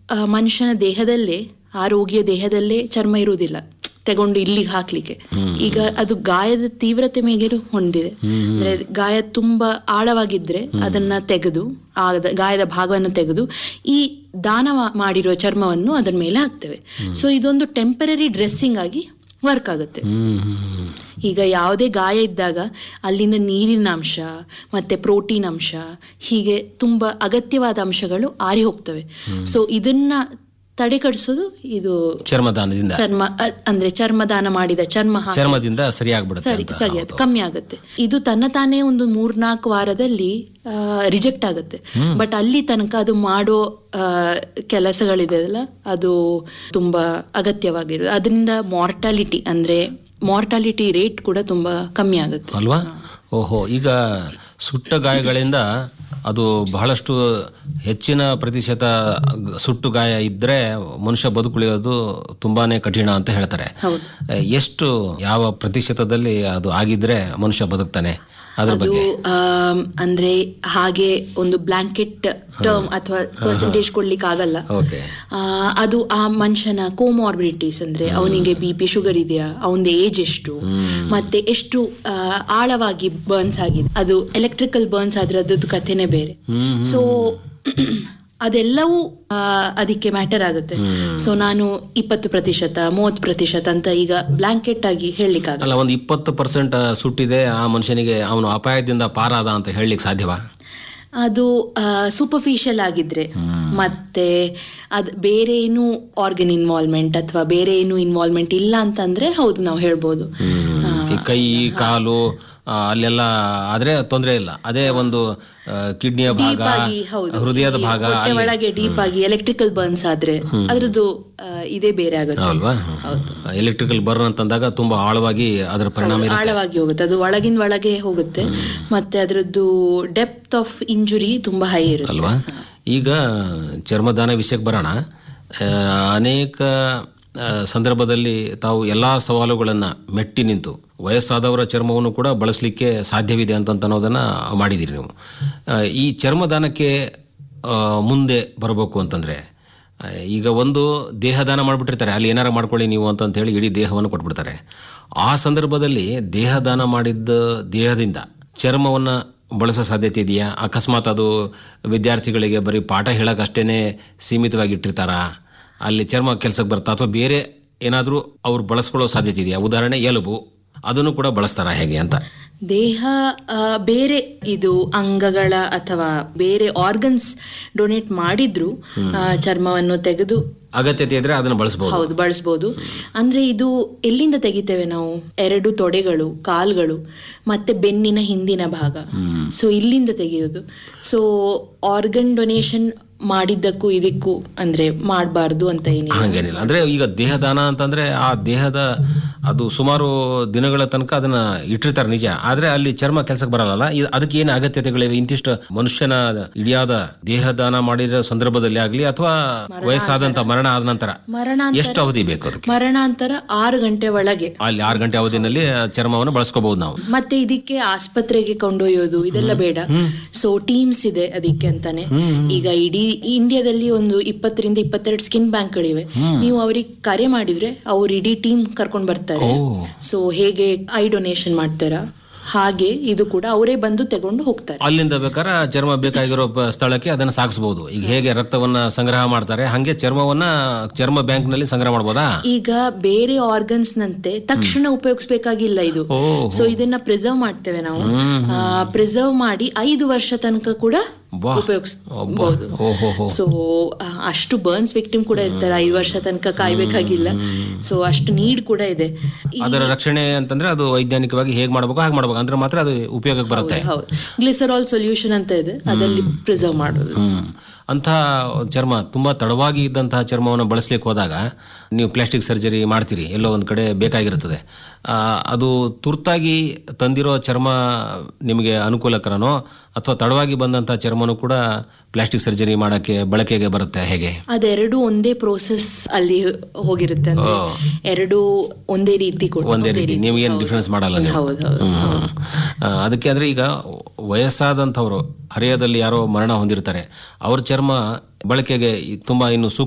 ಆ, ಮನುಷ್ಯನ ದೇಹದಲ್ಲೇ ಆ ರೋಗಿಯ ದೇಹದಲ್ಲೇ ಚರ್ಮ ಇರುವುದಿಲ್ಲ ತಗೊಂಡು ಇಲ್ಲಿಗೆ ಹಾಕ್ಲಿಕ್ಕೆ ಈಗ ಅದು ಗಾಯದ ತೀವ್ರತೆ ಮೇಗೆಲು ಹೊಂದಿದೆ ಅಂದ್ರೆ ಗಾಯ ತುಂಬಾ ಆಳವಾಗಿದ್ರೆ ಅದನ್ನ ತೆಗೆದು ಆ ದ- ಗಾಯದ ಭಾಗವನ್ನು ತೆಗೆದು ಈ ದಾನ ಮಾ- ಮಾಡಿರುವ ಚರ್ಮವನ್ನು ಅದರ ಮೇಲೆ ಹಾಕ್ತೇವೆ ಸೊ ಇದೊಂದು ಟೆಂಪರರಿ ಡ್ರೆಸ್ಸಿಂಗ್ ಆಗಿ ವರ್ಕ್ ಆಗುತ್ತೆ ಹ್ಮ್ ಈಗ ಯಾವುದೇ ಗಾಯ ಇದ್ದಾಗ ಅಲ್ಲಿಂದ ನೀರಿನ ಅಂಶ ಮತ್ತೆ ಪ್ರೋಟೀನ್ ಅಂಶ ಹೀಗೆ ತುಂಬಾ ಅಗತ್ಯವಾದ ಅಂಶಗಳು ಆರಿ ಹೋಗ್ತವೆ ಸೊ ಇದನ್ನ ತಡೆಗಡಿಸೋದು ಇದು ಚರ್ಮದಾನದಿಂದ ಚರ್ಮ ಅ- ಅಂದ್ರೆ ಚರ್ಮದಾನ ಮಾಡಿದ ಚರ್ಮ ಹಾಕಿ ಚರ್ಮದಿಂದ ಸರಿಯಾಗ್ಬಿಡುತ್ತೆ ಸರಿ ಅಂತ. ಸರಿ ಅದು ಕಮ್ಮಿ ಆಗುತ್ತೆ ಇದು ತನ್ನ ತಾನೇ ಒಂದು ಮೂರ್ನಾಲ್ಕು ವಾರದಲ್ಲಿ ರಿಜೆಕ್ಟ್ ಆಗುತ್ತೆ ಬಟ್ ಅಲ್ಲಿ ತನಕ ಅದು ಮಾಡೋ ಆ, ಕೆಲಸಗಳಿದೆಯಲ್ಲ ಅದು ತುಂಬಾ ಅಗತ್ಯವಾಗಿರೋದು ಅದರಿಂದ ಮಾರ್ಟಾಲಿಟಿ ಅಂದ್ರೆ ಮಾರ್ಟಾಲಿಟಿ ರೇಟ್ ಕೂಡ ತುಂಬಾ ಕಮ್ಮಿ ಆಗುತ್ತೆ ಅಲ್ವಾ ಓಹೋ ಈಗ ಸುಟ್ಟ ಗಾಯಗಳಿಂದ ಅದು ಬಹಳಷ್ಟು ಹೆಚ್ಚಿನ ಪ್ರತಿಶತ ಗ- ಸುಟ್ಟು ಗಾಯ ಇದ್ರೆ ಮನುಷ್ಯ ಬದುಕುಳಿಯೋದು ತುಂಬಾನೇ ಕಠಿಣ ಅಂತ ಹೇಳ್ತಾರೆ ಹೌದು. ಎ, ಎಷ್ಟು ಯಾವ ಪ್ರತಿಶತದಲ್ಲಿ ಅದು ಆಗಿದ್ರೆ ಮನುಷ್ಯ ಬದುಕ್ತಾನೆ ಅದ್ರ ಅದು ಬಗ್ಗೆ ಆಮ್, ಅಂದ್ರೆ ಹಾಗೆ ಒಂದು ಬ್ಲಾಂಕೆಟ್ ಟರ್ಮ್ ಅಥವಾ ಪರ್ಸೆಂಟೇಜ್ ಕೊಡ್ಲಿಕ್ಕೆ ಆಗಲ್ಲ ಓಕೆ ಆ, ಅದು ಆ ಮನುಷ್ಯನ ಕೋಮಾರ್ಬಿಡಿಟೀಸ್ ಅಂದ್ರೆ ಅವನಿಗೆ ಬಿ ಪಿ ಶುಗರ್ ಇದೆಯಾ ಅವನದು ಏಜ್ ಎಷ್ಟು ಮತ್ತೆ ಎಷ್ಟು ಆ, ಆಳವಾಗಿ ಬರ್ನ್ಸ್ ಆಗಿದೆ ಅದು ಎಲೆಕ್ಟ್ರಿಕಲ್ ಬರ್ನ್ಸ್ ಆದ್ರೆ ಅದ್ರದ್ದು ಕಥೆನೇ ಬೇರೆ ಸೊ ಅದೆಲ್ಲವೂ ಆ, ಅದಕ್ಕೆ ಮ್ಯಾಟರ್ ಆಗುತ್ತೆ ಸೊ ನಾನು ಇಪ್ಪತ್ತು ಪ್ರತಿಶತ ಮೂವತ್ತು ಪ್ರತಿಶತ ಅಂತ ಈಗ ಬ್ಲಾಂಕೆಟ್ ಆಗಿ ಹೇಳಲಿಕ್ಕಾಗಲ್ಲ ಅಲ್ಲ ಒಂದು ಇಪ್ಪತ್ತು ಪರ್ಸೆಂಟ್ ಸುಟ್ಟಿದೆ ಆ ಮನುಷ್ಯನಿಗೆ ಅವನು ಅಪಾಯದಿಂದ ಪಾರಾದ ಅಂತ ಹೇಳಲಿಕ್ಕೆ ಸಾಧ್ಯವಾ ಅದು ಸೂಪರ್ಫಿಷಿಯಲ್ ಆಗಿದ್ರೆ ಮತ್ತೆ ಅದ್ ಬೇರೆ ಏನು ಆರ್ಗನ್ ಇನ್ವಾಲ್ವ್ಮೆಂಟ್ ಅಥವಾ ಬೇರೆ ಏನು ಇನ್ವಾಲ್ವ್ಮೆಂಟ್ ಇಲ್ಲ ಅಂತಂದ್ರೆ ಹೌದು ನಾವು ಹೇಳ್ಬೋದು ಆ, ಈ ಕೈ ಕಾಲು ಆ, ಅಲ್ಲೆಲ್ಲ ಆದ್ರೆ ತೊಂದರೆ ಇಲ್ಲ ಅದೇ ಒಂದು ಕಿಡ್ನಿಯ ಭಾಗ deep ಆಗಿ ಹೌದು ಹೃದಯದ ಈ ಭಾಗ ಹೊಟ್ಟೆ ಒಳಗೆ ಡೀಪ್ ಆಗಿ ಎಲೆಕ್ಟ್ರಿಕಲ್ ಬರ್ನ್ಸ್ ಆದ್ರೆ ಅದ್ರದ್ದು ಆ, ಇದೇ ಬೇರೆ ಆಗುತ್ತೆ ಅಲ್ವಾ ಎಲೆಕ್ಟ್ರಿಕಲ್ ಬರ್ನ್ ಅಂತಂದಾಗ ತುಂಬಾ ಆಳವಾಗಿ ಅದರ ಪರಿಣಾಮ ಇರುತ್ತೆ ಆಳವಾಗಿ ಹೋಗುತ್ತೆ ಅದು ಒಳಗಿನ ಒಳಗೆ ಹೋಗುತ್ತೆ ಮತ್ತೆ ಅದ್ರದ್ದು ಡೆಪ್ತ್ ಆಫ್ ಇಂಜುರಿ ತುಂಬಾ ಹೈ ಇರುತ್ತೆ ಅಲ್ವಾ ಈಗ ಚರ್ಮದಾನ ವಿಷಯಕ್ಕೆ ಬರೋಣ ಆ, ಅನೇಕ ಆ, ಸಂದರ್ಭದಲ್ಲಿ ತಾವು ಎಲ್ಲಾ ಸವಾಲುಗಳನ್ನ ಮೆಟ್ಟಿ ನಿಂತು ವಯಸ್ಸಾದವರ ಚರ್ಮವನ್ನು ಕೂಡ ಬಳಸಲಿಕ್ಕೆ ಸಾಧ್ಯವಿದೆ ಅಂತ ಅನ್ನೋದನ್ನ ಮಾಡಿದಿರಿ ನೀವು ಆ, ಈ ಚರ್ಮದಾನಕ್ಕೆ ಆ, ಮುಂದೆ ಬರಬೇಕು ಅಂತಂದ್ರೆ ಆ, ಈಗ ಒಂದು ದೇಹದಾನ ಮಾಡಿಬಿಟ್ಟಿರ್ತಾರೆ ಅಲ್ಲಿ ಏನಾರ ಮಾಡ್ಕೊಳ್ಳಿ ನೀವು ಅಂತ ಹೇಳಿ ಇಡೀ ದೇಹವನ್ನು ಕೊಟ್ಬಿಡ್ತಾರೆ ಆ ಸಂದರ್ಭದಲ್ಲಿ ದೇಹದಾನ ಮಾಡಿದ್ದ ದೇಹದಿಂದ ಚರ್ಮವನ್ನ ಬಳಸೋ ಸಾಧ್ಯತೆ ಇದೆಯಾ ಅಕಸ್ಮಾತ್ ಅದು ವಿದ್ಯಾರ್ಥಿಗಳಿಗೆ ಬರೀ ಪಾಠ ಹೇಳಕ್ ಅಷ್ಟೇನೆ ಸೀಮಿತವಾಗಿಟ್ಟಿರ್ತಾರ ಅಲ್ಲಿ ಚರ್ಮ ಕೆಲ್ಸಕ್ಕೆ ಬರ್ತಾ ಅಥವಾ ಬೇರೆ ಏನಾದರೂ ಅವ್ರು ಬಳಸ್ಕೊಳ್ಳೋ ಸಾಧ್ಯತೆ ಇದೆಯಾ ಉದಾಹರಣೆ ಎಲುಬು ಅದನ್ನು ಕೂಡ ಬಳಸ್ತಾರ ಹೇಗೆ ಅಂತ ದೇಹ ಆ, ಬೇರೆ ಇದು ಅಂಗಗಳ ಅಥವಾ ಬೇರೆ ಆರ್ಗನ್ಸ್ ಡೊನೇಟ್ ಮಾಡಿದ್ರು ಆ, ಚರ್ಮವನ್ನು ತೆಗೆದು ಅಗತ್ಯತೆ ಇದ್ರೆ ಅದನ್ನು ಬಳಸಬಹುದು ಹೌದು ಬಳಸ್ಬೋದು ಅಂದ್ರೆ ಇದು ಎಲ್ಲಿಂದ ತೆಗಿತೇವೆ ನಾವು ಎರಡು ತೊಡೆಗಳು ಕಾಲ್ಗಳು ಮತ್ತೆ ಬೆನ್ನಿನ ಹಿಂದಿನ ಭಾಗ ಸೊ ಇಲ್ಲಿಂದ ತೆಗೆಯೋದು ಸೊ ಆರ್ಗನ್ ಡೊನೇಷನ್ ಮಾಡಿದ್ದಕ್ಕೂ ಇದಕ್ಕೂ ಅಂದ್ರೆ ಮಾಡಬಾರ್ದು ಅಂತ ಏನಿಲ್ಲ ಹಂಗೇನಿಲ್ಲ ಅಂದ್ರೆ ಈಗ ದೇಹದಾನ ಅಂತಂದ್ರೆ ಆ ದೇಹದ ಅದು ಸುಮಾರು ದಿನಗಳ ತನಕ ಅದನ್ನ ಇಟ್ಟಿರ್ತಾರೆ ನಿಜ ಆದ್ರೆ ಅಲ್ಲಿ ಚರ್ಮ ಕೆಲ್ಸಕ್ಕೆ ಬರಲ್ಲ ಇದ್- ಅದಕ್ಕೆ ಏನು ಅಗತ್ಯತೆಗಳಿವೆ ಇಂತಿಷ್ಟು ಮನುಷ್ಯನ ಇಡಿಯಾದ ದೇಹದಾನ ಮಾಡಿರೋ ಸಂದರ್ಭದಲ್ಲಿ ಆಗ್ಲಿ ಅಥವಾ ವಯಸ್ಸಾದಂತ ಮರಣ ಆದ ನಂತರ ಮರಣಾಂತರ ಎಷ್ಟು ಅವಧಿ ಬೇಕು ಅದಕ್ಕೆ ಮರಣಾಂತರ ಆರು ಗಂಟೆ ಒಳಗೆ ಅಲ್ಲಿ ಆರು ಗಂಟೆ ಅವಧಿನಲ್ಲಿ ಆ ಚರ್ಮವನ್ನು ಬಳಸ್ಕೋಬಹುದು ನಾವು ಮತ್ತೆ ಇದಕ್ಕೆ ಆಸ್ಪತ್ರೆಗೆ ಕೊಂಡೊಯ್ಯೋದು ಇದೆಲ್ಲ ಬೇಡ ಸೊ ಟೀಮ್ಸ್ ಇದೆ ಅದಕ್ಕೆ ಅಂತಾನೆ ಈಗ ಇಡೀ ಇಂಡಿಯಾದಲ್ಲಿ ಒಂದು ಇಪ್ಪತ್ತರಿಂದ ಇಪ್ಪತ್ತೆರಡು ಸ್ಕಿನ್ ಬ್ಯಾಂಕ್ಗಳಿವೆ ನೀವು ಅವ್ರಿಗೆ ಕರೆ ಮಾಡಿದ್ರೆ ಅವ್ರು ಇಡೀ ಟೀಮ್ ಕರ್ಕೊಂಡ್ ಬರ್ತಾರೆ ಸೊ ಹೇಗೆ ಐ ಡೊನೇಷನ್ ಮಾಡ್ತಾರಾ ಹಾಗೆ ಇದು ಕೂಡ ಅವರೇ ಬಂದು ತಗೊಂಡು ಹೋಗ್ತಾರೆ ಅಲ್ಲಿಂದ ಬೇಕಾದ್ರೆ ಚರ್ಮ ಬೇಕಾಗಿರೋ ಪ- ಸ್ಥಳಕ್ಕೆ ಅದನ್ನ ಸಾಗಿಸಬಹುದು ಈಗ ಹೇಗೆ ರಕ್ತವನ್ನ ಸಂಗ್ರಹ ಮಾಡ್ತಾರೆ ಹಂಗೆ ಚರ್ಮವನ್ನ ಚರ್ಮ ಬ್ಯಾಂಕ್ ನಲ್ಲಿ ಸಂಗ್ರಹ ಮಾಡಬಹುದಾ ಈಗ ಬೇರೆ ಆರ್ಗನ್ಸ್ ನಂತೆ ತಕ್ಷಣ ಉಪಯೋಗಿಸ್ಬೇಕಾಗಿಲ್ಲ ಇದು ಸೊ ಇದನ್ನ ಪ್ರಿಸರ್ವ್ ಮಾಡ್ತೇವೆ ನಾವು ಪ್ರಿಸರ್ವ್ ಮಾಡಿ ಐದು ವರ್ಷ ತನಕ ಕೂಡ ವಾ. ಉಪಯೋಗಿಸಬಹುದು ಓಹೋ ಹೋ ಸೊ ಅಷ್ಟು ಬರ್ನ್ಸ್ ವಿಕ್ಟಿಮ್ ಕೂಡ ಇರ್ತಾರೆ ಐದು ವರ್ಷ ತನಕ ಕಾಯ್ಬೇಕಾಗಿಲ್ಲ ಸೊ ಅಷ್ಟು ನೀಡ್ ಕೂಡ ಇದೆ ಈ- ಅದರ ರಕ್ಷಣೆ ಅಂತಂದ್ರೆ ಅದು ವೈಜ್ಞಾನಿಕವಾಗಿ ಹೇಗೆ ಮಾಡ್ಬೇಕು ಹಾಗೆ ಮಾಡ್ಬೇಕು ಅಂದ್ರೆ ಮಾತ್ರ ಅದು ಉಪಯೋಗಕ್ಕೆ ಬರುತ್ತೆ ಹೌದು ಗ್ಲಿಸರಾಲ್ ಸೊಲ್ಯೂಷನ್ ಅಂತ ಇದೆ ಅದರಲ್ಲಿ ಪ್ರಿಸರ್ವ್ ಮಾಡೋದು ಹ್ಮ್ ಅಂಥ ಚರ್ಮ ತುಂಬಾ ತಡವಾಗಿ ಇದ್ದಂತಹ ಚರ್ಮವನ್ನು ಬಳಸ್ಲಿಕ್ಕೆ ಹೋದಾಗ ನೀವು ಪ್ಲಾಸ್ಟಿಕ್ ಸರ್ಜರಿ ಮಾಡ್ತೀರಿ ಎಲ್ಲೋ ಒಂದು ಕಡೆ ಬೇಕಾಗಿರುತ್ತದೆ ಆ, ಅದು ತುರ್ತಾಗಿ ತಂದಿರೋ ಚರ್ಮ ನಿಮಗೆ ಅನುಕೂಲಕರನೋ ಅಥವಾ ತಡವಾಗಿ ಬಂದಂತಹ ಚರ್ಮನೂ ಕೂಡ ಪ್ಲಾಸ್ಟಿಕ್ ಸರ್ಜರಿ ಮಾಡಕ್ಕೆ ಬಳಕೆಗೆ ಬರುತ್ತೆ ಹೇಗೆ ಅದೆರಡು ಒಂದೇ ಪ್ರೋಸೆಸ್ ಅಲ್ಲಿ ಹೋಗಿರುತ್ತೆ ಅಂದ್ರೆ ಎರಡು ಒಂದೇ ರೀತಿ ಕೂಡ ಒಂದೇ ರೀತಿ ನೀವೇನು ಡಿಫ್ರೆನ್ಸ್ ಮಾಡಲ್ಲ ನೀವು ಹೌದು ಹೌದು ಹ್ಮ್. ಆ, ಅದಕ್ಕೆ ಅಂದ್ರೆ ಈಗ ವಯಸ್ಸಾದಂಥವ್ರು ಹರೆಯದಲ್ಲಿ ಯಾರೋ ಮರಣ ಹೊಂದಿರ್ತಾರೆ ಅವ್ರ ಚರ್ಮ ಬಳಕೆಗೆ ಈ ತುಂಬಾ ಇನ್ನು ಸೂಕ್ತ